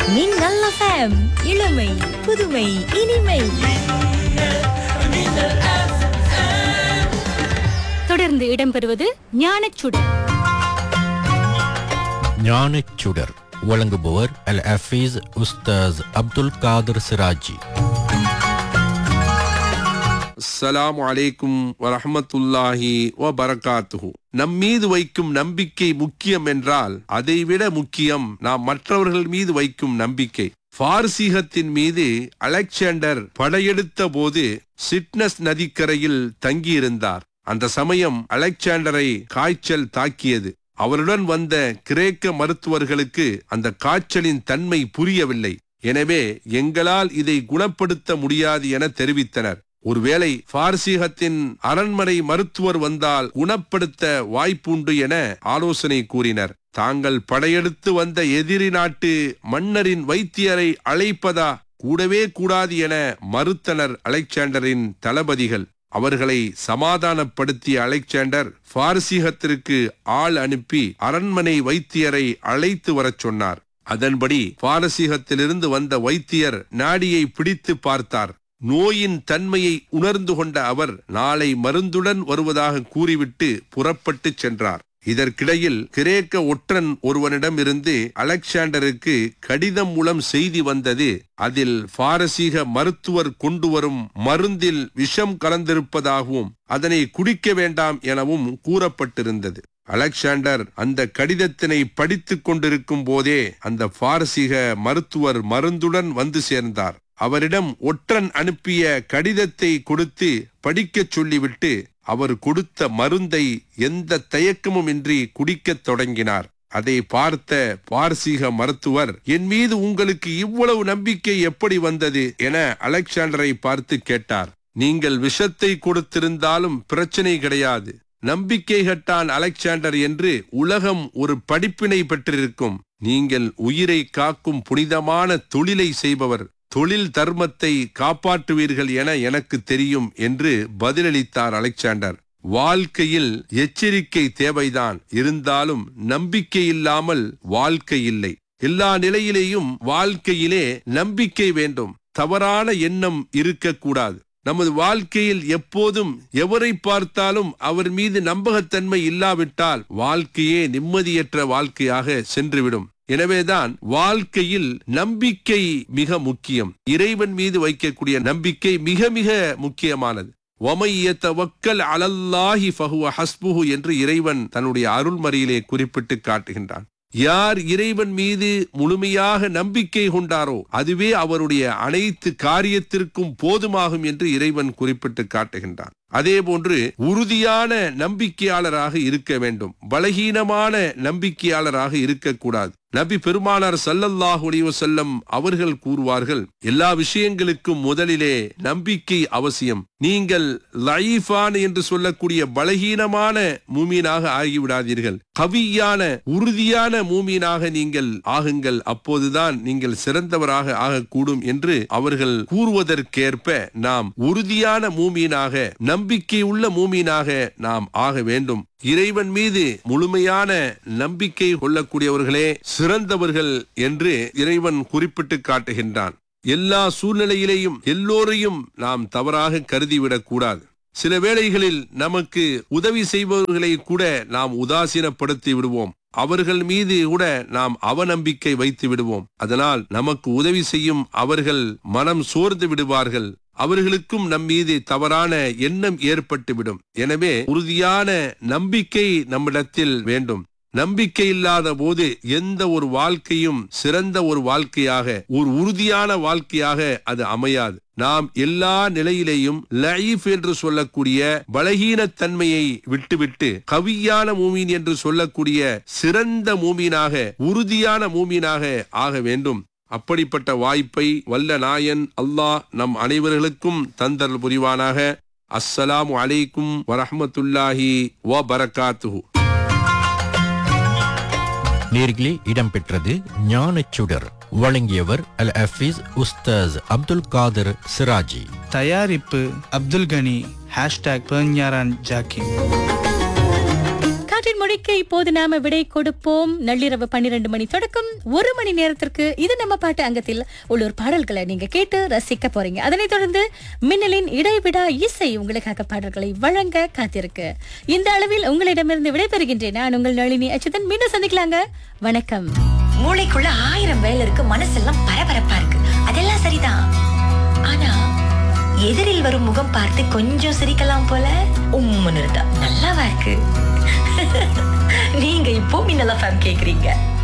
மின்னல் எஃப்எம் இளமை புதுமை இனிமை தொடர்ந்து இடம்பெறுவது ஞானச்சுடர் ஞானச்சுடர் வழங்குபவர் அல் ஹஃபீஸ் உஸ்தாஸ் அப்துல் காதர் சிராஜி அஸ்ஸலாமு அலைக்கும் வரஹ்மத்துல்லாஹி வ பரகாத்துஹு நம் மீது வைக்கும் நம்பிக்கை முக்கியம் என்றால் அதைவிட முக்கியம் நாம் மற்றவர்கள் மீது வைக்கும் நம்பிக்கை பாரசீகத்தின் மீது அலெக்சாண்டர் படையெடுத்த போது சிட்னஸ் நதிக்கரையில் தங்கியிருந்தார் அந்த சமயம் அலெக்சாண்டரை காய்ச்சல் தாக்கியது அவருடன் வந்த கிரேக்க மருத்துவர்களுக்கு அந்த காய்ச்சலின் தன்மை புரியவில்லை எனவே எங்களால் இதை குணப்படுத்த முடியாது என தெரிவித்தனர் ஒருவேளை பாரசீகத்தின் அரண்மனை மருத்துவர் வந்தால் குணப்படுத்த வாய்ப்புண்டு என ஆலோசனை கூறினர் தாங்கள் படையெடுத்து வந்த எதிரி நாட்டு மன்னரின் வைத்தியரை அழைப்பதா கூடவே கூடாது என மறுத்தனர் அலெக்சாண்டரின் தளபதிகள் அவர்களை சமாதானப்படுத்திய அலெக்சாண்டர் பாரசீகத்திற்கு ஆள் அனுப்பி அரண்மனை வைத்தியரை அழைத்து வரச் சொன்னார் அதன்படி பாரசீகத்திலிருந்து வந்த வைத்தியர் நாடியை பிடித்து பார்த்தார் நோயின் தன்மையை உணர்ந்து கொண்ட அவர் நாளை மருந்துடன் வருவதாக கூறிவிட்டு புறப்பட்டு சென்றார் இதற்கிடையில் கிரேக்க ஒற்றன் ஒருவனிடம் இருந்து அலெக்சாண்டருக்கு கடிதம் மூலம் செய்தி வந்தது அதில் பாரசீக மருத்துவர் கொண்டு வரும் மருந்தில் விஷம் கலந்திருப்பதாகவும் அதனை குடிக்க வேண்டாம் எனவும் கூறப்பட்டிருந்தது அலெக்சாண்டர் அந்த கடிதத்தினை படித்துக் கொண்டிருக்கும் போதே அந்த பாரசீக மருத்துவர் மருந்துடன் வந்து சேர்ந்தார் அவரிடம் ஒற்றன் அனுப்பிய கடிதத்தை கொடுத்து படிக்கச் சொல்லிவிட்டு அவர் கொடுத்த மருந்தை எந்த தயக்கமும் இன்றி குடிக்கத் தொடங்கினார் அதை பார்த்த பாரசீக மருத்துவர் என் மீது உங்களுக்கு இவ்வளவு நம்பிக்கை எப்படி வந்தது என அலெக்சாண்டரை பார்த்து கேட்டார் நீங்கள் விஷத்தை கொடுத்திருந்தாலும் பிரச்சனை கிடையாது நம்பிக்கை கட்டான் அலெக்சாண்டர் என்று உலகம் ஒரு படிப்பினை பெற்றிருக்கும் நீங்கள் உயிரை காக்கும் புனிதமான தொழிலை செய்பவர் தொழில் தர்மத்தை காப்பாற்றுவீர்கள் என எனக்கு தெரியும் என்று பதிலளித்தார் அலெக்சாண்டர் வாழ்க்கையில் எச்சரிக்கை தேவைதான் இருந்தாலும் நம்பிக்கை இல்லாமல் வாழ்க்கை இல்லை எல்லா நிலையிலேயும் வாழ்க்கையிலே நம்பிக்கை வேண்டும் தவறான எண்ணம் இருக்கக்கூடாது நமது வாழ்க்கையில் எப்போதும் எவரை பார்த்தாலும் அவர் மீது நம்பகத்தன்மை இல்லாவிட்டால் வாழ்க்கையே நிம்மதியற்ற வாழ்க்கையாக சென்றுவிடும் எனவேதான் வாழ்க்கையில் நம்பிக்கை மிக முக்கியம் இறைவன் மீது வைக்கக்கூடிய நம்பிக்கை மிக மிக முக்கியமானது ஒமையத்தவக்கல் அலல்லாஹி ஃபஹுவ ஹஸ்புஹு என்று இறைவன் தன்னுடைய அருள்மறையிலே குறிப்பிட்டு காட்டுகின்றான் யார் இறைவன் மீது முழுமையாக நம்பிக்கை கொண்டாரோ அதுவே அவருடைய அனைத்து காரியத்திற்கும் போதுமாகும் என்று இறைவன் குறிப்பிட்டு காட்டுகின்றான் அதே போன்று உறுதியான நம்பிக்கையாளராக இருக்க வேண்டும் பலகீனமான நம்பிக்கையாளராக இருக்கக்கூடாது நபி பெருமானார் சல்லல்லாஹு அலைஹி வஸல்லம் அவர்கள் கூறுவார்கள் எல்லா விஷயங்களுக்கும் முதலிலே நம்பிக்கை அவசியம் நீங்கள் லைஃபான் என்று சொல்லக்கூடிய பலகீனமான மூமீனாக ஆகிவிடாதீர்கள் கவியான உறுதியான மூமீனாக நீங்கள் ஆகுங்கள் அப்போதுதான் நீங்கள் சிறந்தவராக ஆகக்கூடும் என்று அவர்கள் கூறுவதற்கேற்ப நாம் உறுதியான மூமீனாக நம்பிக்கை உள்ள மூமீனாக நாம் ஆக வேண்டும் இறைவன் மீது முழுமையான நம்பிக்கை கொள்ளக்கூடியவர்களே சிறந்தவர்கள் என்று இறைவன் குறிப்பிட்டு காட்டுகின்றான் எல்லா சூழ்நிலையிலேயும் எல்லோரையும் நாம் தவறாக கருதிவிடக் கூடாது சில வேளைகளில் நமக்கு உதவி செய்பவர்களை கூட நாம் உதாசீனப்படுத்தி விடுவோம் அவர்கள் மீது கூட நாம் அவநம்பிக்கை வைத்து விடுவோம் அதனால் நமக்கு உதவி செய்யும் அவர்கள் மனம் சோர்ந்து விடுவார்கள் அவர்களுக்கும் நம் மீது தவறான எண்ணம் ஏற்பட்டுவிடும் எனவே உறுதியான நம்பிக்கை நம்மிடத்தில் வேண்டும் நம்பிக்கை இல்லாத போது எந்த ஒரு வாழ்க்கையும் சிறந்த ஒரு வாழ்க்கையாக ஒரு உறுதியான வாழ்க்கையாக அது அமையாது நாம் எல்லா நிலையிலேயும் லைஃப் என்று சொல்லக்கூடிய பலகீனத்தன்மையை விட்டுவிட்டு கவியான மூமீன் என்று சொல்லக்கூடிய சிறந்த மூமீனாக உறுதியான மூமீனாக ஆக வேண்டும் அப்படிப்பட்ட வாய்ப்பை வல்ல நாயன் அல்லாஹ் நம் அனைவர்களுக்கும் தந்தல் புரிவானாக அஸ்ஸலாமு அலைக்கும் வரஹ்மத்துல்லாஹி வ பரகாத்துஹு நேர்களே இடம்பெற்றது ஞானச்சுடர் வழங்கியவர் அல் ஹஃபீஸ் உஸ்தாஸ் அப்துல் காதர் சிராஜி தயாரிப்பு அப்துல் கனி ஹேஷ்டாக் பெர்ஞாரான் ஜாக்கிம் இவற்றின் மொழிக்கு இப்போது நாம விடை கொடுப்போம் நள்ளிரவு பன்னிரண்டு மணி தொடக்கம் ஒரு மணி நேரத்திற்கு இது நம்ம பாட்டு அங்கத்தில் உள்ளூர் பாடல்களை நீங்க கேட்டு ரசிக்க போறீங்க அதனைத் தொடர்ந்து மின்னலின் இடைவிடா இசை உங்களுக்காக பாடல்களை வழங்க காத்திருக்கு இந்த அளவில் உங்களிடமிருந்து விடைபெறுகின்றேன் நான் உங்கள் நளினி அச்சுதன் மீண்டும் சந்திக்கலாங்க வணக்கம் மூளைக்குள்ள ஆயிரம் வேலை இருக்கு மனசெல்லாம் பரபரப்பா இருக்கு அதெல்லாம் சரிதான் ஆனா எதிரில் வரும் முகம் பார்த்து கொஞ்சம் சிரிக்கலாம் போல உம்முன்னு இருந்தா நல்லாவா இருக்கு நீங்க இப்போ மின்னலா ஃபேம் கேக்குறீங்க